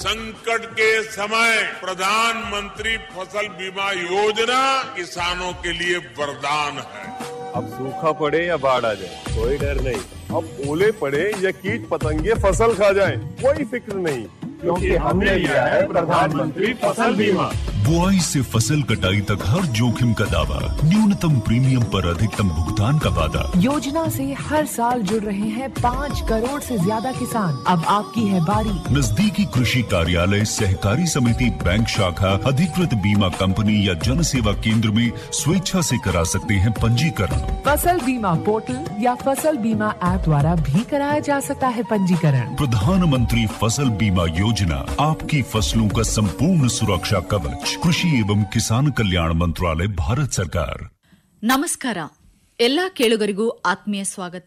संकट के समय प्रधानमंत्री फसल बीमा योजना किसानों के लिए वरदान है अब सूखा पड़े या बाढ़ आ जाए कोई डर नहीं अब ओले पड़े या कीट पतंगे फसल खा जाए कोई फिक्र नहीं क्योंकि हमने लिया है प्रधानमंत्री फसल बीमा बुआई से फसल कटाई तक हर जोखिम का दावा न्यूनतम प्रीमियम पर अधिकतम भुगतान का वादा योजना से हर साल जुड़ रहे हैं पाँच करोड़ से ज्यादा किसान अब आपकी है बारी नजदीकी कृषि कार्यालय सहकारी समिति बैंक शाखा अधिकृत बीमा कंपनी या जन सेवा केंद्र में स्वेच्छा से करा सकते हैं पंजीकरण फसल बीमा पोर्टल या फसल बीमा ऐप द्वारा भी कराया जा सकता है पंजीकरण प्रधानमंत्री फसल बीमा योजना आपकी फसलों का संपूर्ण सुरक्षा कवच कृषि एवं किसान कल्याण मंत्रालय भारत सरकार ನಮಸ್ಕಾರ ಎಲ್ಲ ಕೇಳುಗರಿಗೂ ಆತ್ಮೀಯ ಸ್ವಾಗತ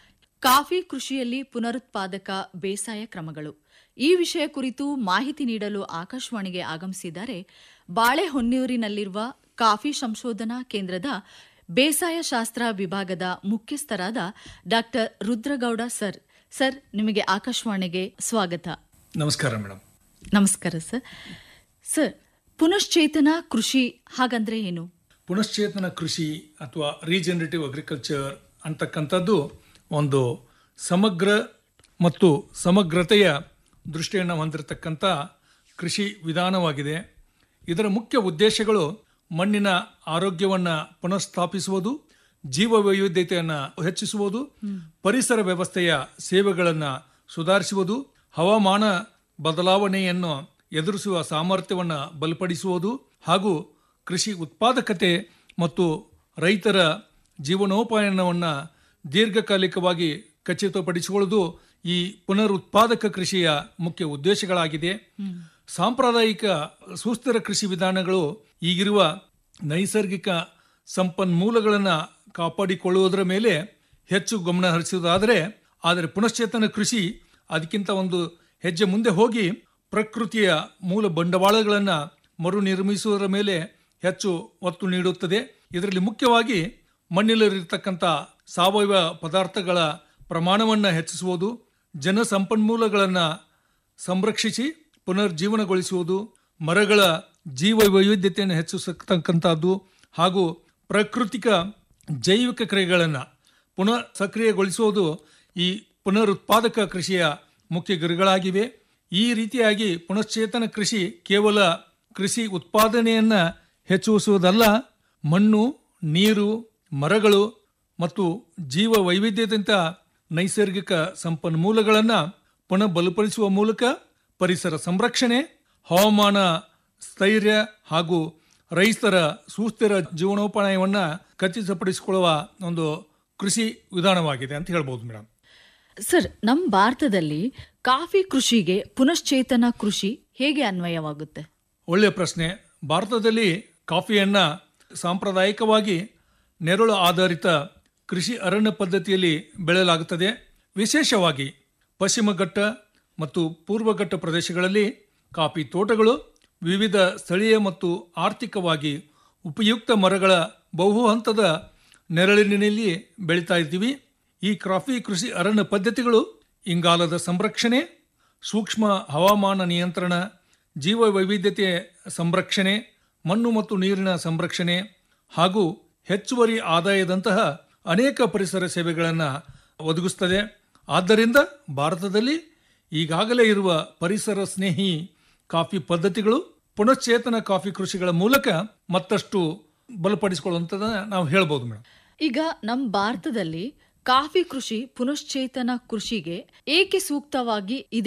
ಕಾಫಿ ಕೃಷಿಯಲ್ಲಿ ಪುನರುತ್ಪಾದಕ ಬೇಸಾಯ ಕ್ರಮಗಳು ಈ ವಿಷಯ ಕುರಿತು ಮಾಹಿತಿ ನೀಡಲು ಆಕಾಶವಾಣಿಗೆ ಆಗಮಿಸಿದ್ದಾರೆ ಬಾಳೆಹೊನ್ನೂರಿನಲ್ಲಿರುವ ಕಾಫಿ ಸಂಶೋಧನಾ ಕೇಂದ್ರದ ಬೇಸಾಯ ಶಾಸ್ತ್ರ ವಿಭಾಗದ ಮುಖ್ಯಸ್ಥರಾದ ಡಾ ರುದ್ರಗೌಡ ಸರ್ ಸರ್ ನಿಮಗೆ ಆಕಾಶವಾಣಿಗೆ ಸ್ವಾಗತ ನಮಸ್ಕಾರ ಮೇಡಮ್ ನಮಸ್ಕಾರ ಸರ್ ಸರ್ ಪುನಶ್ಚೇತನ ಕೃಷಿ ಹಾಗಂದ್ರೆ ಏನು ಪುನಶ್ಚೇತನ ಕೃಷಿ ಅಥವಾ ರೀಜನರೇಟಿವ್ ಅಗ್ರಿಕಲ್ಚರ್ ಅಂತಕ್ಕಂಥದ್ದು ಒಂದು ಸಮಗ್ರ ಮತ್ತು ಸಮಗ್ರತೆಯ ದೃಷ್ಟಿಯನ್ನು ಹೊಂದಿರತಕ್ಕಂಥ ಕೃಷಿ ವಿಧಾನವಾಗಿದೆ ಇದರ ಮುಖ್ಯ ಉದ್ದೇಶಗಳು ಮಣ್ಣಿನ ಆರೋಗ್ಯವನ್ನು ಪುನಃಸ್ಥಾಪಿಸುವುದು ಜೀವ ವೈವಿಧ್ಯತೆಯನ್ನು ಹೆಚ್ಚಿಸುವುದು ಪರಿಸರ ವ್ಯವಸ್ಥೆಯ ಸೇವೆಗಳನ್ನು ಸುಧಾರಿಸುವುದು ಹವಾಮಾನ ಬದಲಾವಣೆಯನ್ನು ಎದುರಿಸುವ ಸಾಮರ್ಥ್ಯವನ್ನು ಬಲಪಡಿಸುವುದು ಹಾಗೂ ಕೃಷಿ ಉತ್ಪಾದಕತೆ ಮತ್ತು ರೈತರ ಜೀವನೋಪಾಯನವನ್ನು ದೀರ್ಘಕಾಲಿಕವಾಗಿ ಖಚಿತಪಡಿಸಿಕೊಳ್ಳುವುದು ಈ ಪುನರುತ್ಪಾದಕ ಕೃಷಿಯ ಮುಖ್ಯ ಉದ್ದೇಶಗಳಾಗಿದೆ ಸಾಂಪ್ರದಾಯಿಕ ಸುಸ್ಥಿರ ಕೃಷಿ ವಿಧಾನಗಳು ಈಗಿರುವ ನೈಸರ್ಗಿಕ ಸಂಪನ್ಮೂಲಗಳನ್ನು ಕಾಪಾಡಿಕೊಳ್ಳುವುದರ ಮೇಲೆ ಹೆಚ್ಚು ಗಮನ ಹರಿಸುವುದಾದರೆ ಆದರೆ ಪುನಶ್ಚೇತನ ಕೃಷಿ ಅದಕ್ಕಿಂತ ಒಂದು ಹೆಜ್ಜೆ ಮುಂದೆ ಹೋಗಿ ಪ್ರಕೃತಿಯ ಮೂಲ ಬಂಡವಾಳಗಳನ್ನು ಮರು ನಿರ್ಮಿಸುವುದರ ಮೇಲೆ ಹೆಚ್ಚು ಒತ್ತು ನೀಡುತ್ತದೆ ಇದರಲ್ಲಿ ಮುಖ್ಯವಾಗಿ ಮಣ್ಣಿನಲ್ಲಿರತಕ್ಕಂಥ ಸಾವಯವ ಪದಾರ್ಥಗಳ ಪ್ರಮಾಣವನ್ನು ಹೆಚ್ಚಿಸುವುದು ಜನ ಸಂಪನ್ಮೂಲಗಳನ್ನು ಸಂರಕ್ಷಿಸಿ ಪುನರ್ಜೀವನಗೊಳಿಸುವುದು ಮರಗಳ ಜೀವ ವೈವಿಧ್ಯತೆಯನ್ನು ಹೆಚ್ಚಿಸತಕ್ಕಂಥದ್ದು ಹಾಗೂ ಪ್ರಾಕೃತಿಕ ಜೈವಿಕ ಕ್ರಿಯೆಗಳನ್ನು ಪುನಃ ಸಕ್ರಿಯಗೊಳಿಸುವುದು ಈ ಪುನರುತ್ಪಾದಕ ಕೃಷಿಯ ಮುಖ್ಯ ಗುರಿಗಳಾಗಿವೆ ಈ ರೀತಿಯಾಗಿ ಪುನಶ್ಚೇತನ ಕೃಷಿ ಕೇವಲ ಕೃಷಿ ಉತ್ಪಾದನೆಯನ್ನು ಹೆಚ್ಚಿಸುವುದಲ್ಲ ಮಣ್ಣು ನೀರು ಮರಗಳು ಮತ್ತು ಜೀವ ವೈವಿಧ್ಯದಂಥ ನೈಸರ್ಗಿಕ ಸಂಪನ್ಮೂಲಗಳನ್ನು ಪುನಃ ಬಲಪಡಿಸುವ ಮೂಲಕ ಪರಿಸರ ಸಂರಕ್ಷಣೆ ಹವಾಮಾನ ಸ್ಥೈರ್ಯ ಹಾಗೂ ರೈತರ ಸುಸ್ಥಿರ ಜೀವನೋಪಾಯವನ್ನು ಖಚಿತಪಡಿಸಿಕೊಳ್ಳುವ ಒಂದು ಕೃಷಿ ವಿಧಾನವಾಗಿದೆ ಅಂತ ಹೇಳ್ಬೋದು ಮೇಡಮ್ ಸರ್ ನಮ್ಮ ಭಾರತದಲ್ಲಿ ಕಾಫಿ ಕೃಷಿಗೆ ಪುನಶ್ಚೇತನ ಕೃಷಿ ಹೇಗೆ ಅನ್ವಯವಾಗುತ್ತೆ ಒಳ್ಳೆಯ ಪ್ರಶ್ನೆ ಭಾರತದಲ್ಲಿ ಕಾಫಿಯನ್ನ ಸಾಂಪ್ರದಾಯಿಕವಾಗಿ ನೆರಳು ಆಧಾರಿತ ಕೃಷಿ ಅರಣ್ಯ ಪದ್ಧತಿಯಲ್ಲಿ ಬೆಳೆಯಲಾಗುತ್ತದೆ ವಿಶೇಷವಾಗಿ ಪಶ್ಚಿಮ ಘಟ್ಟ ಮತ್ತು ಪೂರ್ವಘಟ್ಟ ಪ್ರದೇಶಗಳಲ್ಲಿ ಕಾಫಿ ತೋಟಗಳು ವಿವಿಧ ಸ್ಥಳೀಯ ಮತ್ತು ಆರ್ಥಿಕವಾಗಿ ಉಪಯುಕ್ತ ಮರಗಳ ಬಹು ಹಂತದ ನೆರಳಿನಲ್ಲಿ ಬೆಳೀತಾ ಇದ್ದೀವಿ ಈ ಕಾಫಿ ಕೃಷಿ ಅರಣ್ಯ ಪದ್ಧತಿಗಳು ಇಂಗಾಲದ ಸಂರಕ್ಷಣೆ ಸೂಕ್ಷ್ಮ ಹವಾಮಾನ ನಿಯಂತ್ರಣ ಜೀವ ವೈವಿಧ್ಯತೆ ಸಂರಕ್ಷಣೆ ಮಣ್ಣು ಮತ್ತು ನೀರಿನ ಸಂರಕ್ಷಣೆ ಹಾಗೂ ಹೆಚ್ಚುವರಿ ಆದಾಯದಂತಹ ಅನೇಕ ಪರಿಸರ ಸೇವೆಗಳನ್ನು ಒದಗಿಸ್ತದೆ ಆದ್ದರಿಂದ ಭಾರತದಲ್ಲಿ ಈಗಾಗಲೇ ಇರುವ ಪರಿಸರ ಸ್ನೇಹಿ ಕಾಫಿ ಪದ್ಧತಿಗಳು ಪುನಶ್ಚೇತನ ಕಾಫಿ ಕೃಷಿಗಳ ಮೂಲಕ ಮತ್ತಷ್ಟು ಬಲಪಡಿಸಿಕೊಳ್ಳುವಂಥದ್ದನ್ನ ನಾವು ಹೇಳ್ಬೋದು ಮೇಡಮ್ ಈಗ ನಮ್ಮ ಭಾರತದಲ್ಲಿ ಕಾಫಿ ಕೃಷಿ ಪುನಶ್ಚೇತನ ಕೃಷಿಗೆ ಏಕೆ ಸೂಕ್ತವಾಗಿ ಇದೆ